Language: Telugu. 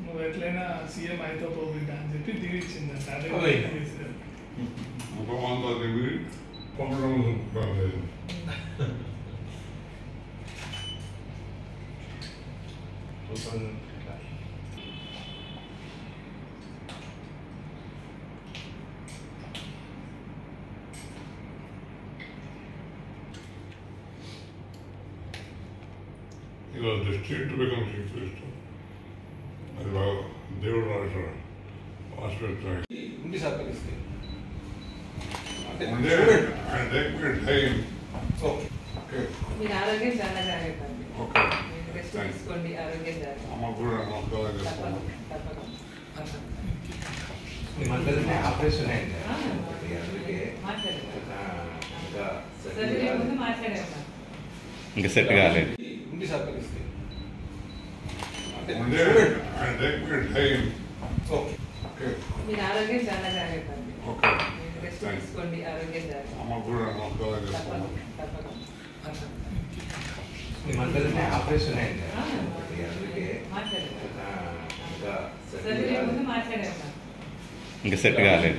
నువ్వు ఎట్లయినా సీఎం అయితే పోబిడ్డా అని చెప్పి దీవిచ్చిందంట అదే ఓయ్. చేశారు. ముఖమంతా తిరిగి పంపడం లేదు ఇలా ద స్టేట్ బికమ్స్ ఇంట్రెస్ట్ అది బాగా దేవుడు రాశాడు హాస్పిటల్ ఉండి సహకరిస్తే అంటే ఉండే చూడండి. ఆయన దగ్గర టైం ఓకే ఓకే మీరు ఆరోగ్యం చాలా జాగ్రత్త అండి. ఓకే మీరు రెస్ట్ తీసుకోండి ఆరోగ్యం జాగ్రత్త అమ్మ కూడా నమస్కారం చేస్తాను తప్పకుండా తప్పకుండా మీ మధ్యలోనే ఆపరేషన్ అయింది ఆ, ఒకటి అందుకే మాట్లాడండి. ఆ, ఇంకా సర్జరీ ముందు మాట్లాడాను ఇంకా సెట్ కాలేదు ఉండి సహకరిస్తే అంటే ఉండే చూడండి. ఆయన దగ్గర టైం ఓకే ఓకే మీరు ఆరోగ్యం చాలా జాగ్రత్త అండి. ఓకే మీరు రెస్ట్ తీసుకోండి ఆరోగ్యం జాగ్రత్త అమ్మ కూడా నమస్కారం చేస్తాను తప్పకుండా తప్పకుండా మీ మధ్యలోనే ఆపరేషన్ అయింది ఆ, ఒకటి అందుకే మాట్లాడండి. ఆ, ఇంకా సర్జరీ ముందు మాట్లాడాను ఇంకా సెట్ కాలేదు